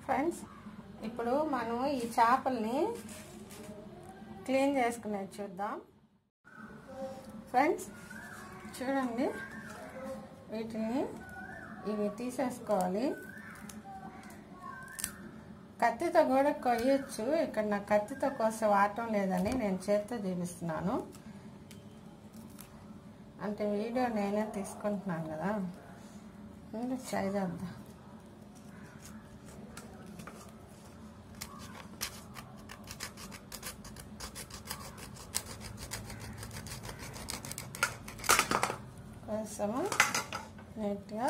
Friends ఇప్పుడు మనం ఈ చేపల్ని క్లీన్ చేసుకునేది చూద్దాం ఫ్రెండ్స్ చూడండి వీటిని ఇవి తీసేసుకోవాలి కత్తితో కూడా కొయ్యొచ్చు ఇక్కడ నాకు కత్తితో కోసే వాటం లేదని నేను చేత్తో చూపిస్తున్నాను అంటే వీడియో నేనే తీసుకుంటున్నాను కదా ముందు ట్రై చేద్దాం కోసము నీట్గా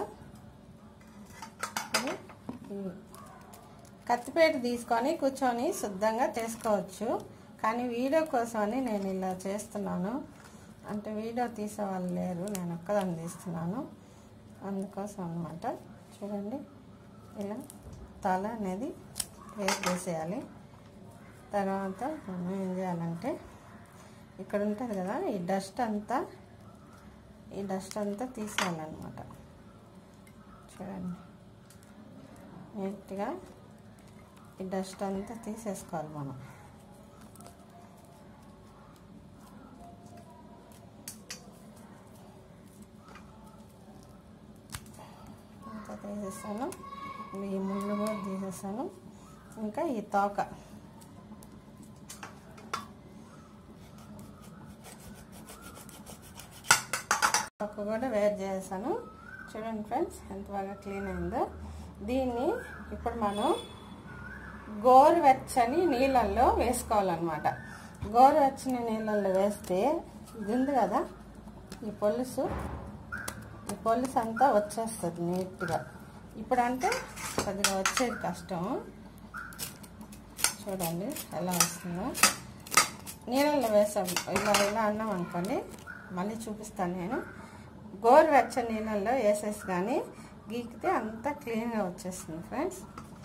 ఇవి కత్తిపేట తీసుకొని కూర్చొని శుద్ధంగా తీసుకోవచ్చు కానీ వీడియో కోసమని నేను ఇలా చేస్తున్నాను అంటే వీడియో తీసే వాళ్ళు లేరు నేను ఒక్కదాన్ని తీస్తున్నాను అందుకోసం అనమాట చూడండి ఇలా తల అనేది వేసి చేసేయాలి తర్వాత మనం ఏం చేయాలంటే ఇక్కడ ఉంటుంది కదా ఈ డస్ట్ అంతా ఈ డస్ట్ అంతా తీసేయాలన్నమాట చూడండి నీట్గా ఈ డస్ట్ అంతా తీసేసుకోవాలి మనం అంతా తీసేసాను ఈ ముళ్ళు కూడా తీసేసాను ఇంకా ఈ తోక తోక కూడా వేరు చేసాను చూడండి ఫ్రెండ్స్ ఎంత బాగా క్లీన్ అయిందో దీన్ని ఇప్పుడు మనం గోరువెచ్చని నీళ్ళల్లో వేసుకోవాలన్నమాట గోరువెచ్చని నీళ్ళల్లో వేస్తే ఇది ఉంది కదా ఈ పొలుసు ఈ పొలుసు అంతా వచ్చేస్తుంది నీట్గా ఇప్పుడు అంటే కొద్దిగా వచ్చేది కష్టం చూడండి ఎలా వస్తుందో నీళ్ళల్లో వేసాం ఇలా ఇలా అన్నాం అనుకోండి మళ్ళీ చూపిస్తాను నేను గోరువెచ్చని నీళ్ళల్లో వేసేసి కానీ గీకితే అంతా క్లీన్గా వచ్చేస్తుంది ఫ్రెండ్స్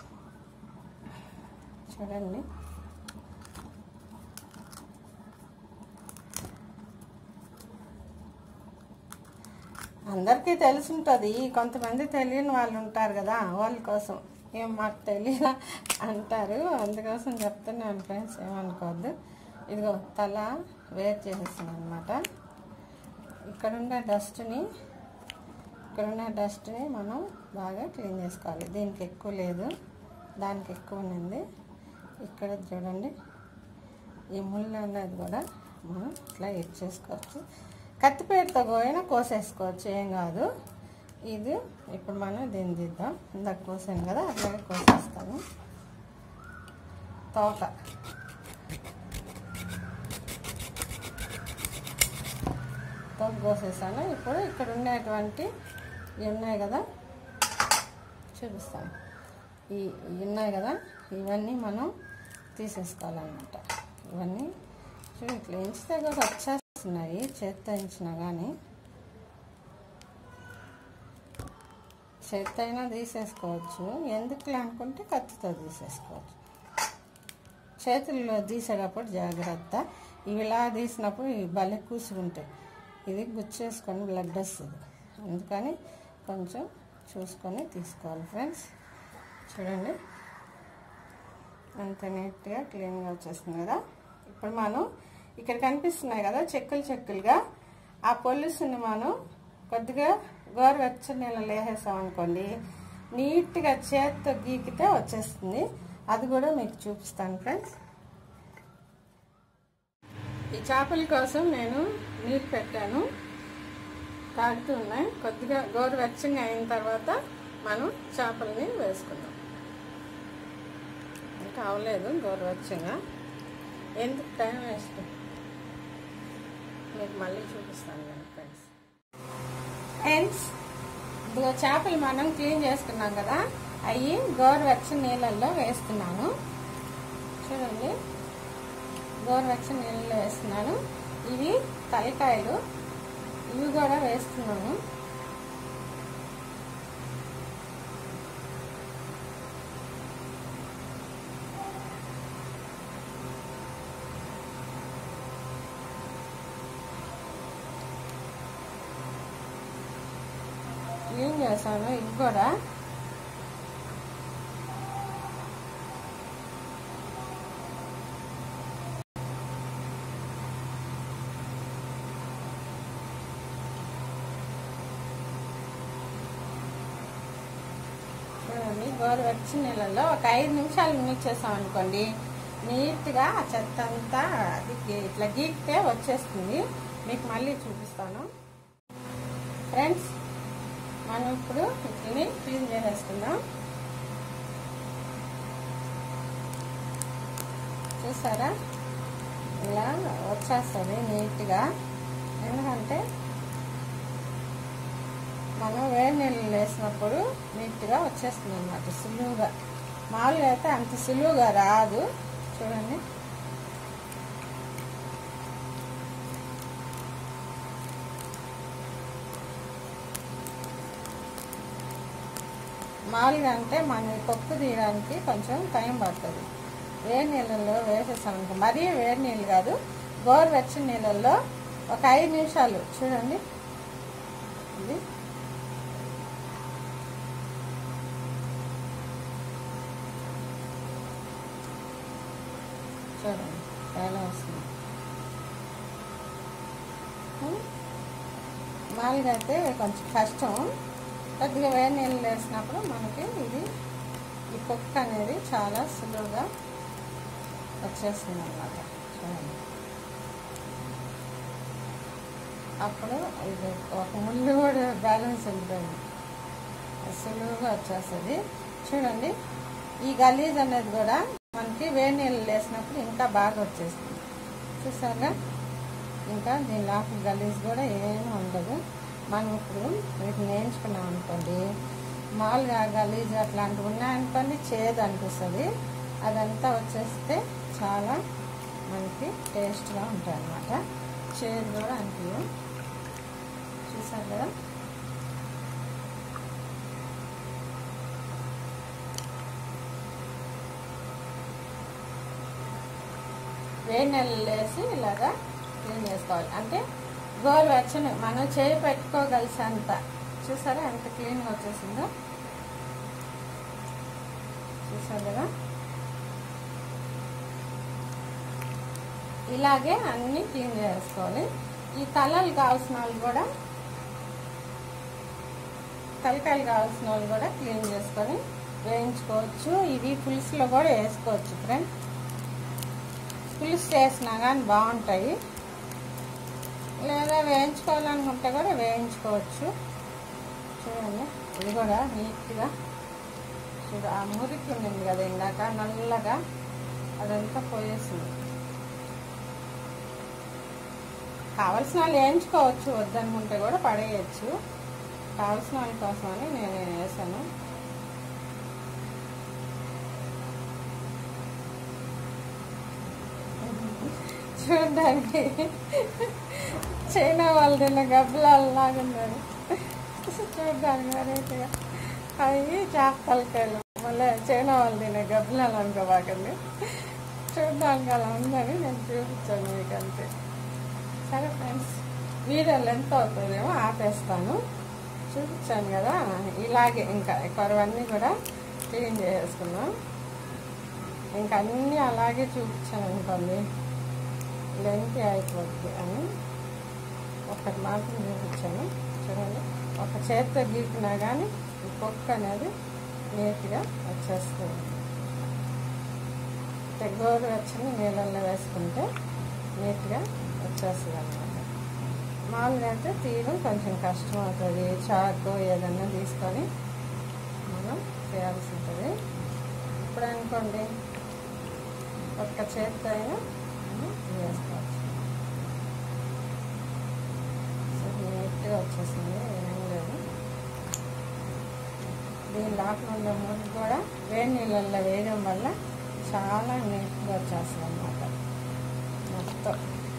చూడండి అందరికీ తెలిసి ఉంటుంది కొంతమంది తెలియని వాళ్ళు ఉంటారు కదా వాళ్ళ కోసం ఏం మాకు తెలియదా అంటారు అందుకోసం చెప్తున్నాను ఫ్రెండ్స్ ఏమనుకోవద్దు ఇదిగో తల వేరు చేసేసాను అనమాట ఇక్కడున్న డస్ట్ని ఇక్కడున్న డస్ట్ని మనం బాగా క్లీన్ చేసుకోవాలి దీనికి ఎక్కువ లేదు దానికి ఎక్కువ ఉంది ఇక్కడ చూడండి ఈ ముళ్ళు అనేది కూడా మనం ఇట్లా ఇచ్చేసుకోవచ్చు కత్తిపేటతో పోయినా కోసేసుకోవచ్చు ఏం కాదు ఇది ఇప్పుడు మనం దీన్ని తీద్దాం ఇందాక కోసాను కదా అట్లాగే కోసేస్తాను తోక తోక కోసేసాను ఇప్పుడు ఇక్కడ ఉండేటువంటి ఇవి ఉన్నాయి కదా చూపిస్తాను ఈ ఇవి ఉన్నాయి కదా ఇవన్నీ మనం తీసేసుకోవాలన్నమాట ఇవన్నీ చూడు ఇట్లా ఎంచితే కూడా వచ్చేస్తున్నాయి చేత్తో ఎంచినా కానీ చేత్తో అయినా తీసేసుకోవచ్చు ఎందుకులే అనుకుంటే కత్తితో తీసేసుకోవచ్చు చేతుల్లో తీసేటప్పుడు జాగ్రత్త ఇవి ఇలా తీసినప్పుడు ఇవి భలే కూసుకుంటాయి ఇది గుచ్చేసుకొని బ్లడ్ వస్తుంది అందుకని కొంచెం చూసుకొని తీసుకోవాలి ఫ్రెండ్స్ చూడండి అంత నీట్గా క్లీన్గా వచ్చేస్తుంది కదా ఇప్పుడు మనం ఇక్కడ కనిపిస్తున్నాయి కదా చెక్కులు చెక్కులుగా ఆ పొలుసుని మనం కొద్దిగా గోరువెచ్చని నీళ్ళలో వేసేసాం అనుకోండి నీట్గా చేత్తో గీకితే వచ్చేస్తుంది అది కూడా మీకు చూపిస్తాను ఫ్రెండ్స్ ఈ చేపల కోసం నేను నీరు పెట్టాను తాగుతూ ఉన్నాయి కొద్దిగా గోరువెచ్చగా అయిన తర్వాత మనం చేపలని వేసుకుందాం ఇంకా అవలేదు గోరువెచ్చగా ఎందుకు టైం వేస్ట్ మీకు మళ్ళీ చూపిస్తాను నేను ఫ్రెండ్స్ ఫ్రెండ్స్ ఇదిగో చేపలు మనం క్లీన్ చేసుకున్నాం కదా అవి గోరువెచ్చని నీళ్ళల్లో వేస్తున్నాను చూడండి గోరువెచ్చని నీళ్ళలో వేస్తున్నాను ఇవి తలకాయలు ఇవి కూడా వేస్తున్నాను క్లీన్ చేశాను ఇవి కూడా ఇవి గోరువెచ్చని నీళ్ళల్లో ఒక ఐదు నిమిషాలు ఉంచేసాం అనుకోండి నీట్గా ఆ చెత్త అంతా అది గీ- ఇట్లా గీకితే వచ్చేస్తుంది మీకు మళ్ళీ చూపిస్తాను ఫ్రెండ్స్ మనం ఇప్పుడు వీటిని క్లీన్ చేసేసుకుందాం చూసారా ఇలా వచ్చేస్తుంది నీట్గా ఎందుకంటే మనం వేడి నీళ్ళు వేసినప్పుడు నీట్గా వచ్చేస్తుంది అన్నమాట సులువుగా మామూలుగా అయితే అంత సులువుగా రాదు చూడండి మామూలుగా అంటే మన ఈ పప్పు తీయడానికి కొంచెం టైం పడుతుంది వేడి నీళ్ళల్లో వేసేసామనుకో మరీ వేడి నీళ్ళు కాదు గోరువెచ్చని నీళ్ళల్లో ఒక ఐదు నిమిషాలు చూడండి ఇది చూడండి ఎలా వస్తుంది మామూలుగా అయితే కొంచెం కష్టం కొద్దిగా వేడి నీళ్ళు వేసినప్పుడు మనకి ఇది ఈ కుక్క అనేది చాలా సులువుగా వచ్చేస్తుంది అన్నమాట చూడండి అప్పుడు ఇది ఒక ముళ్ళు కూడా బ్యాలెన్స్ ఉంటుంది సులువుగా వచ్చేస్తుంది చూడండి ఈ గలీజ్ అనేది కూడా మనకి వేడి నీళ్ళు వేసినప్పుడు ఇంకా బాగా వచ్చేస్తుంది చూసారా ఇంకా దీని లోపల గలీజ్ కూడా ఏమీ ఉండదు మనం ఇప్పుడు వీటిని వేయించుకున్నాం అనుకోండి మామూలుగా గలీజ్ అట్లాంటివి ఉన్నాయనుకోండి చేదు అనిపిస్తుంది అదంతా వచ్చేస్తే చాలా మనకి టేస్ట్గా ఉంటాయి అన్నమాట చేదు కూడా అనిపించదు చూసారు కదా వేడి నీళ్ళు వేసి ఇలాగా క్లీన్ చేసుకోవాలి అంటే గోరు వెచ్చని మనం చేయి పెట్టుకోగలిసేంత చూసారా ఎంత క్లీన్గా వచ్చేసిందో చూసారు కదా ఇలాగే అన్నీ క్లీన్ చేసుకోవాలి ఈ తలలు కావాల్సిన వాళ్ళు కూడా తలకాయలు కావాల్సిన వాళ్ళు కూడా క్లీన్ చేసుకొని వేయించుకోవచ్చు ఇవి పులుసులో కూడా వేసుకోవచ్చు ఫ్రెండ్ పులుసు చేసినా కానీ బాగుంటాయి లేదా వేయించుకోవాలనుకుంటే కూడా వేయించుకోవచ్చు చూడండి ఇది కూడా నీట్గా చూడు ఆ మురికి ఉండింది కదా ఇందాక నల్లగా అదంతా పోయేసింది కావలసిన వాళ్ళు వేయించుకోవచ్చు వద్దనుకుంటే కూడా పడేయచ్చు కావలసిన వాళ్ళ కోసమని నేను వేసాను చూడడానికి చైనా వాళ్ళు తిన్న గబ్బలాలు లాగున్నారు చూడడానికి వెరైటీగా అవి చేప తలకాయలు మళ్ళీ చైనా వాళ్ళు తినే గబ్బలాలు అనుకోబాకండి చూడడానికి అలా ఉందని నేను చూపించాను మీకు అంతే సరే ఫ్రెండ్స్ వీడియో లెంత్ అవుతుందేమో ఆపేస్తాను చూపించాను కదా ఇలాగే ఇంకా కొరవన్నీ కూడా క్లీన్ చేసేసుకున్నాం ఇంకా అన్నీ అలాగే చూపించాను అనుకోండి లెంత్ అయిపోద్ది అని ఒకటి మాత్రం చూపించాను చూడండి ఒక చేత్తో గీకినా కానీ ఈ కుక్క అనేది నీట్గా వచ్చేస్తుంది గోరు వచ్చిన నీళ్ళల్లో వేసుకుంటే నీట్గా వచ్చేస్తుంది అనమాట మామూలుగా అయితే తీయడం కొంచెం కష్టం అవుతుంది చాకు ఏదన్నా తీసుకొని మనం చేయాల్సి ఉంటుంది ఇప్పుడు అనుకోండి ఒక్క చేతితో అయినా మనం వేసుకోవచ్చు సో నీట్గా వచ్చేసింది ఏం లేదు దీని లోపల ఉండే మురికి కూడా వేడి నీళ్ళల్లో వేయడం వల్ల చాలా నీట్గా వచ్చేస్తుంది అనమాట మొత్తం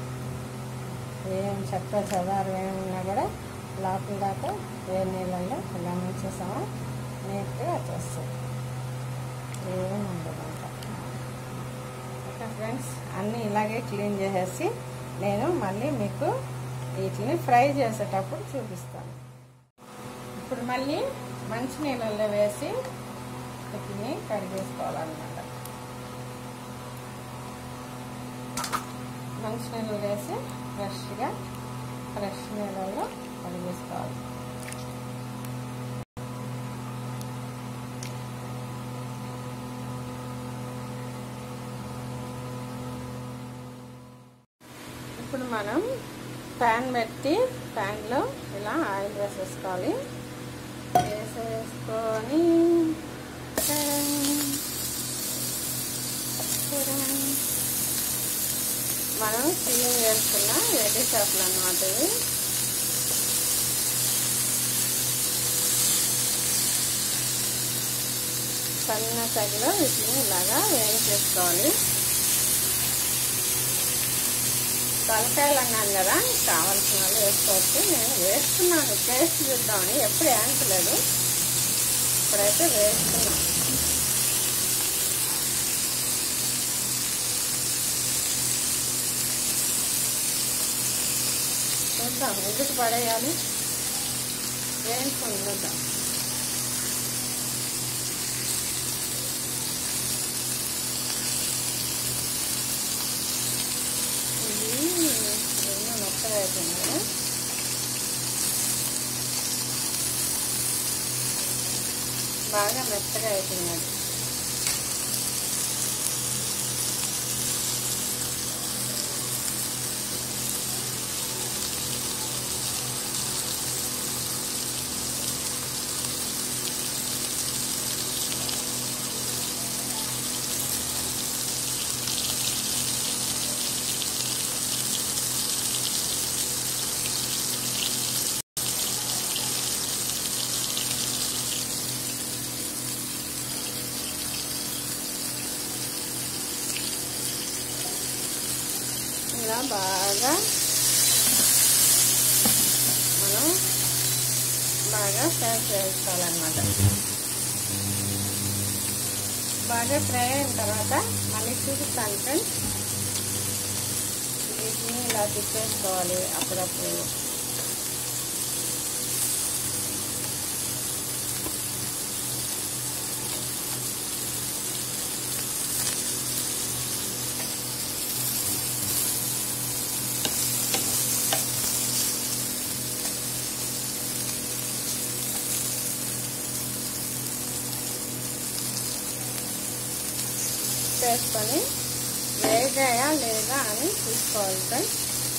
ఏం చెత్త చెదారం ఏమున్నా కూడా లోపల దాకా వేడి నీళ్ళల్లో ఇలా ముంచేసామా నీట్గా వచ్చేస్తుంది ఏం ఉండదు అంట ఓకే ఫ్రెండ్స్ అన్నీ ఇలాగే క్లీన్ చేసేసి నేను మళ్ళీ మీకు వీటిని ఫ్రై చేసేటప్పుడు చూపిస్తాను ఇప్పుడు మళ్ళీ మంచినీళ్ళల్లో వేసి వీటిని కడిగేసుకోవాలన్నమాట మంచినీళ్ళు వేసి ఫ్రెష్గా ఫ్రెష్ నీళ్ళల్లో కడిగేసుకోవాలి ఇప్పుడు మనం ప్యాన్ పెట్టి ప్యాన్లో ఇలా ఆయిల్ వేసేసుకోవాలి వేసేసుకొని టడన్, టడన్. మనం క్లీన్ చేసుకున్న రెడీ చేపలు అన్నమాట ఇవి సన్న తగిలో వీటిని ఇలాగా వేయించేసుకోవాలి తలకాయలు అన్నాను కదా కావాల్సిన వాళ్ళు వేసుకోవచ్చు నేను వేస్తున్నాను టేస్ట్ చూద్దామని ఎప్పుడు వేయించలేదు ఇప్పుడైతే వేస్తున్నాను చూద్దాం ఎందుకు పడేయాలి వేయించుకొని చూద్దాం ఇది రెండు మెత్తగా అయిపోయింది కదా బాగా మెత్తగా అయిపోయింది ఇలా బాగా మనం బాగా ఫ్రై చేసుకోవాలన్నమాట బాగా ఫ్రై అయిన తర్వాత మళ్ళీ చూపిస్తాను ఫ్రెండ్స్ వీటిని ఇలా తిప్పేసుకోవాలి అప్పుడప్పుడు చేసుకొని వేగాయా లేదా అని చూసుకోవాలి ఫ్రెండ్స్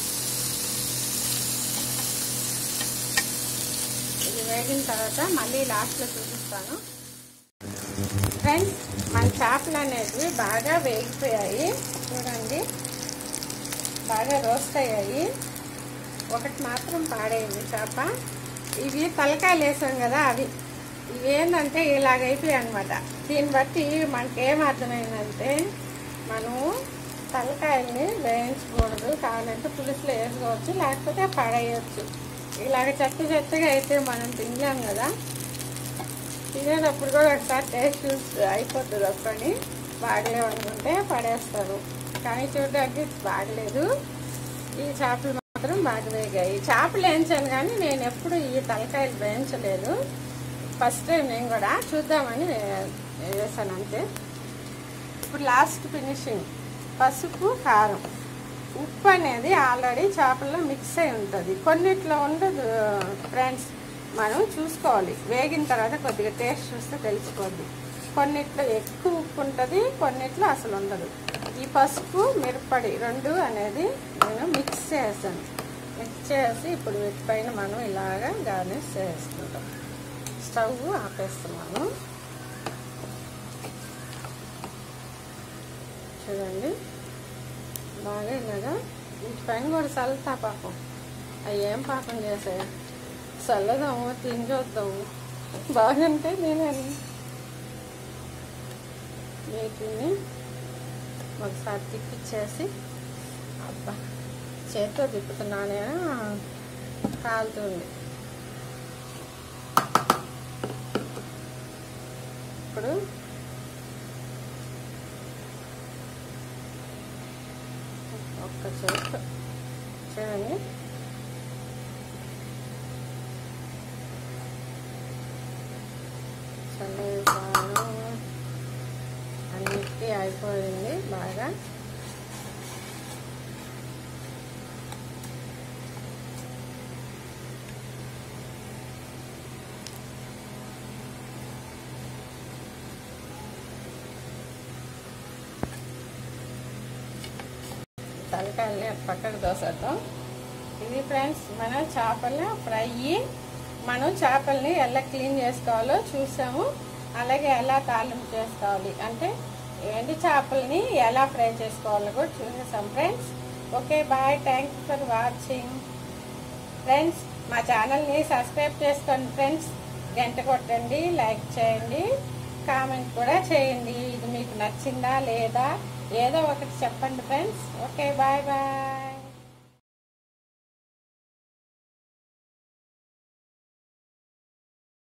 ఇది వేగిన తర్వాత మళ్ళీ లాస్ట్లో చూపిస్తాను ఫ్రెండ్స్ మన చేపలు అనేటివి బాగా వేగిపోయాయి చూడండి బాగా రోస్ట్ అయ్యాయి ఒకటి మాత్రం పాడైంది చేప ఇవి తలకాయలు వేసాం కదా అవి ఇవి ఏంటంటే ఇలాగైపోయాయి అనమాట దీన్ని బట్టి మనకి ఏం అర్థమైందంటే మనము తలకాయల్ని వేయించకూడదు కావాలంటే పులుసులో వేసుకోవచ్చు లేకపోతే పడేయచ్చు ఇలాగ చెత్త చెత్తగా అయితే మనం తినలేం కదా తినేటప్పుడు కూడా ఒకసారి టేస్ట్ చూసి అయిపోతుంది ఒక్కని బాగలేవు అనుకుంటే పడేస్తారు కానీ చూడడానికి బాగలేదు ఈ చేపలు మాత్రం బాగా వేగాయి చేపలు వేయించాను కానీ నేను ఎప్పుడు ఈ తలకాయలు వేయించలేదు ఫస్ట్ టైం నేను కూడా చూద్దామని వే- వేసాను అంతే ఇప్పుడు లాస్ట్ ఫినిషింగ్ పసుపు కారం ఉప్పు అనేది ఆల్రెడీ చేపల్లో మిక్స్ అయి ఉంటుంది కొన్నిట్లో ఉండదు ఫ్రెండ్స్ మనం చూసుకోవాలి వేగిన తర్వాత కొద్దిగా టేస్ట్ చూస్తే తెలిసిపోద్ది కొన్నిట్లో ఎక్కువ ఉప్పు ఉంటుంది కొన్నిట్లో అసలు ఉండదు ఈ పసుపు మిరపడి రెండు అనేది నేను మిక్స్ చేసాను మిక్స్ చేసి ఇప్పుడు వీటిపైన మనం ఇలాగా గార్నిష్ చేసుకుంటాం స్టవ్ ఆపేస్తున్నాను చూడండి బాగా ఇలాగా వీటిపైన కూడా చల్లుతా పాపం అవి ఏం పాపం చేసాయి చల్లదాము తిని చూద్దాము బాగుంటే నేనని వీటిని ఒకసారి తిప్పిచ్చేసి అబ్బా చేతితో తిప్పుతున్నానే కాలుతుంది ఇప్పుడు ఒక్క చేతి చూడండి చల్లేసాను అన్నిటికీ అయిపోయింది బాగా తల వంకాయల్ని అటు పక్కకు దోసేద్దాం ఇది ఫ్రెండ్స్ మన చేపల ఫ్రై మనం చేపల్ని ఎలా క్లీన్ చేసుకోవాలో చూసాము అలాగే ఎలా తాలింపు చేసుకోవాలి అంటే ఎండి చేపల్ని ఎలా ఫ్రై చేసుకోవాలో కూడా చూసేసాం friends okay bye thanks for watching friends మా ఛానల్ని సబ్స్క్రైబ్ చేసుకోండి ఫ్రెండ్స్ గంట కొట్టండి లైక్ చేయండి కామెంట్ కూడా చేయండి ఇది మీకు నచ్చిందా లేదా ఏదో ఒకటి చెప్పండి ఫ్రెండ్స్ ఓకే బాయ్ బాయ్